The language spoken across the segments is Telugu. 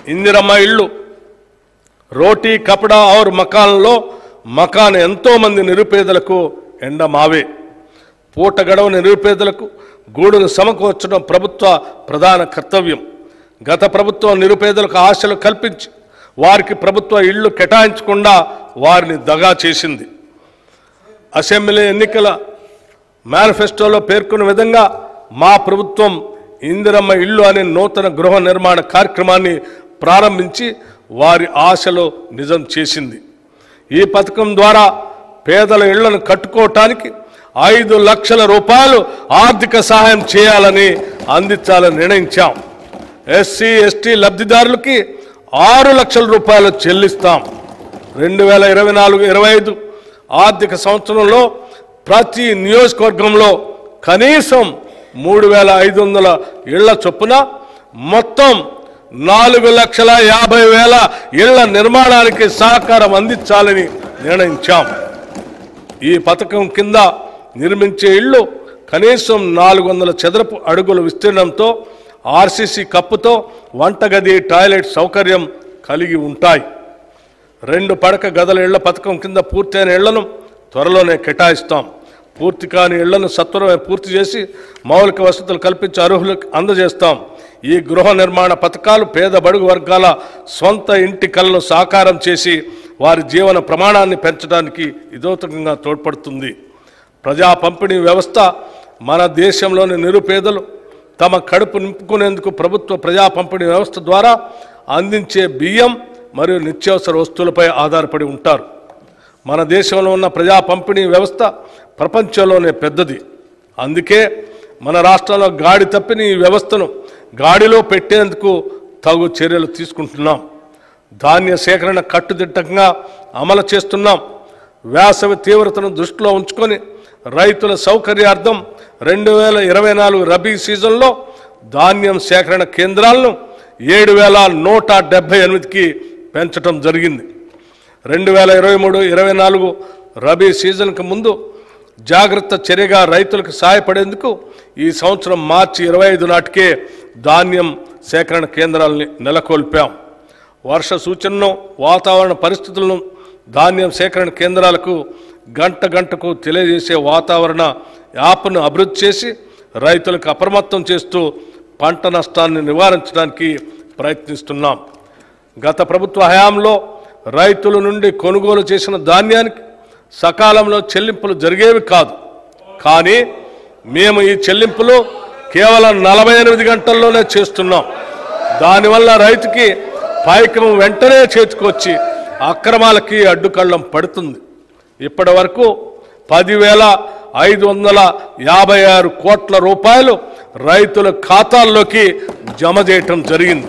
ఇందిరమ్మ ఇళ్ళు రోటీ కపడా ఔర్ మకాన్లో మకాన్ ఎంతో మంది నిరుపేదలకు ఎండ మావే పూట గడవని నిరుపేదలకు గూడును సమకూర్చడం ప్రభుత్వ ప్రధాన కర్తవ్యం గత ప్రభుత్వం నిరుపేదలకు ఆశలు కల్పించి వారికి ప్రభుత్వ ఇళ్లు కేటాయించకుండా వారిని దగా చేసింది అసెంబ్లీ ఎన్నికల మేనిఫెస్టోలో పేర్కొన్న విధంగా మా ప్రభుత్వం ఇందిరమ్మ ఇల్లు అనే నూతన గృహ నిర్మాణ కార్యక్రమాన్ని ప్రారంభించి వారి ఆశలు నిజం చేసింది ఈ పథకం ద్వారా పేదల ఇళ్లను కట్టుకోవటానికి ఐదు లక్షల రూపాయలు ఆర్థిక సహాయం చేయాలని అందించాలని నిర్ణయించాం ఎస్సీ ఎస్టీ లబ్ధిదారులకి ఆరు లక్షల రూపాయలు చెల్లిస్తాం రెండు వేల ఇరవై నాలుగు ఇరవై ఐదు ఆర్థిక సంవత్సరంలో ప్రతి నియోజకవర్గంలో కనీసం మూడు వేల ఐదు వందల ఇళ్ల చొప్పున మొత్తం నాలుగు లక్షల యాభై వేల ఇళ్ల నిర్మాణానికి సహకారం అందించాలని నిర్ణయించాం ఈ పథకం కింద నిర్మించే ఇళ్ళు కనీసం నాలుగు వందల చదరపు అడుగుల విస్తీర్ణంతో ఆర్సీసీ కప్పుతో వంటగది టాయిలెట్ సౌకర్యం కలిగి ఉంటాయి రెండు పడక గదుల ఇళ్ల పథకం కింద పూర్తయిన ఇళ్లను త్వరలోనే కేటాయిస్తాం పూర్తి కాని ఇళ్లను సత్వరమే పూర్తి చేసి మౌలిక వసతులు కల్పించి అర్హులకు అందజేస్తాం ఈ గృహ నిర్మాణ పథకాలు పేద బడుగు వర్గాల సొంత ఇంటి కలను సాకారం చేసి వారి జీవన ప్రమాణాన్ని పెంచడానికి ఇదోతకంగా తోడ్పడుతుంది ప్రజా పంపిణీ వ్యవస్థ మన దేశంలోని నిరుపేదలు తమ కడుపు నింపుకునేందుకు ప్రభుత్వ ప్రజా పంపిణీ వ్యవస్థ ద్వారా అందించే బియ్యం మరియు నిత్యావసర వస్తువులపై ఆధారపడి ఉంటారు మన దేశంలో ఉన్న ప్రజా పంపిణీ వ్యవస్థ ప్రపంచంలోనే పెద్దది అందుకే మన రాష్ట్రంలో గాడి తప్పిన ఈ వ్యవస్థను గాడిలో పెట్టేందుకు తగు చర్యలు తీసుకుంటున్నాం ధాన్య సేకరణ కట్టుదిట్టంగా అమలు చేస్తున్నాం వేసవి తీవ్రతను దృష్టిలో ఉంచుకొని రైతుల సౌకర్యార్థం రెండు వేల ఇరవై నాలుగు రబీ సీజన్లో ధాన్యం సేకరణ కేంద్రాలను ఏడు వేల నూట డెబ్బై ఎనిమిదికి పెంచడం జరిగింది రెండు వేల ఇరవై మూడు ఇరవై నాలుగు రబీ సీజన్కు ముందు జాగ్రత్త చర్యగా రైతులకు సహాయపడేందుకు ఈ సంవత్సరం మార్చి ఇరవై ఐదు నాటికే ధాన్యం సేకరణ కేంద్రాలని నెలకొల్పాం వర్ష సూచనను వాతావరణ పరిస్థితులను ధాన్యం సేకరణ కేంద్రాలకు గంట గంటకు తెలియజేసే వాతావరణ యాప్ను అభివృద్ధి చేసి రైతులకు అప్రమత్తం చేస్తూ పంట నష్టాన్ని నివారించడానికి ప్రయత్నిస్తున్నాం గత ప్రభుత్వ హయాంలో రైతుల నుండి కొనుగోలు చేసిన ధాన్యానికి సకాలంలో చెల్లింపులు జరిగేవి కాదు కానీ మేము ఈ చెల్లింపులు కేవలం నలభై ఎనిమిది గంటల్లోనే చేస్తున్నాం దానివల్ల రైతుకి పైకం వెంటనే చేతికొచ్చి అక్రమాలకి అడ్డుకళ్ళం పడుతుంది ఇప్పటి వరకు పదివేల ఐదు వందల యాభై ఆరు కోట్ల రూపాయలు రైతుల ఖాతాల్లోకి జమ చేయటం జరిగింది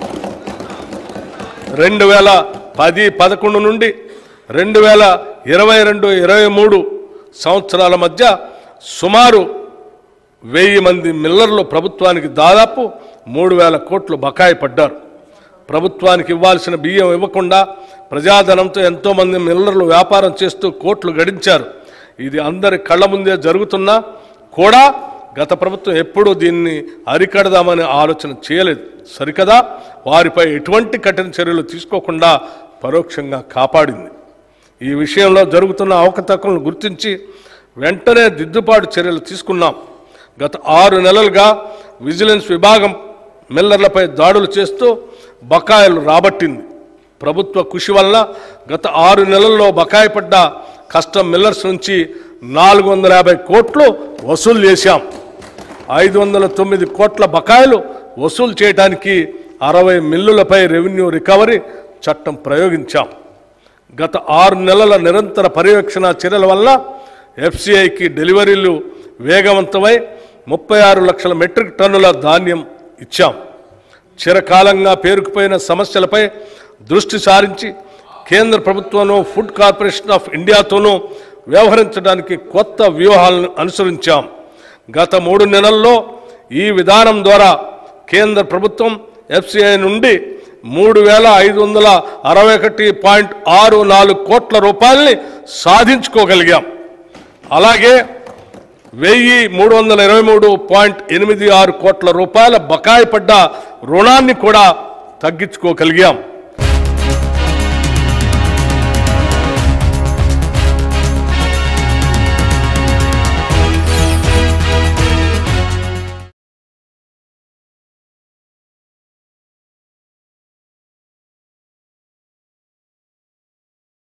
రెండు వేల పది పదకొండు నుండి రెండు వేల ఇరవై రెండు ఇరవై మూడు సంవత్సరాల మధ్య సుమారు వెయ్యి మంది మిల్లర్లు ప్రభుత్వానికి దాదాపు మూడు వేల కోట్లు బకాయి పడ్డారు ప్రభుత్వానికి ఇవ్వాల్సిన బియ్యం ఇవ్వకుండా ప్రజాధనంతో ఎంతోమంది మిల్లర్లు వ్యాపారం చేస్తూ కోట్లు గడించారు ఇది అందరి కళ్ళ ముందే జరుగుతున్నా కూడా గత ప్రభుత్వం ఎప్పుడూ దీన్ని అరికడదామనే ఆలోచన చేయలేదు సరికదా వారిపై ఎటువంటి కఠిన చర్యలు తీసుకోకుండా పరోక్షంగా కాపాడింది ఈ విషయంలో జరుగుతున్న అవకతవకలను గుర్తించి వెంటనే దిద్దుబాటు చర్యలు తీసుకున్నాం గత ఆరు నెలలుగా విజిలెన్స్ విభాగం మిల్లర్లపై దాడులు చేస్తూ బకాయిలు రాబట్టింది ప్రభుత్వ కృషి వల్ల గత ఆరు నెలల్లో బకాయి పడ్డ కస్టమ్ మిల్లర్స్ నుంచి నాలుగు వందల యాభై కోట్లు వసూలు చేశాం ఐదు వందల తొమ్మిది కోట్ల బకాయిలు వసూలు చేయడానికి అరవై మిల్లులపై రెవెన్యూ రికవరీ చట్టం ప్రయోగించాం గత ఆరు నెలల నిరంతర పర్యవేక్షణ చర్యల వల్ల ఎఫ్సిఐకి డెలివరీలు వేగవంతమై ముప్పై ఆరు లక్షల మెట్రిక్ టన్నుల ధాన్యం ఇచ్చాం చిరకాలంగా పేరుకుపోయిన సమస్యలపై దృష్టి సారించి కేంద్ర ప్రభుత్వంలో ఫుడ్ కార్పొరేషన్ ఆఫ్ ఇండియాతోనూ వ్యవహరించడానికి కొత్త వ్యూహాలను అనుసరించాం గత మూడు నెలల్లో ఈ విధానం ద్వారా కేంద్ర ప్రభుత్వం ఎఫ్సిఐ నుండి మూడు వేల ఐదు వందల అరవై ఒకటి పాయింట్ ఆరు నాలుగు కోట్ల రూపాయల్ని సాధించుకోగలిగాం అలాగే వెయ్యి మూడు వందల ఇరవై మూడు పాయింట్ ఎనిమిది ఆరు కోట్ల రూపాయల బకాయి పడ్డ రుణాన్ని కూడా తగ్గించుకోగలిగాం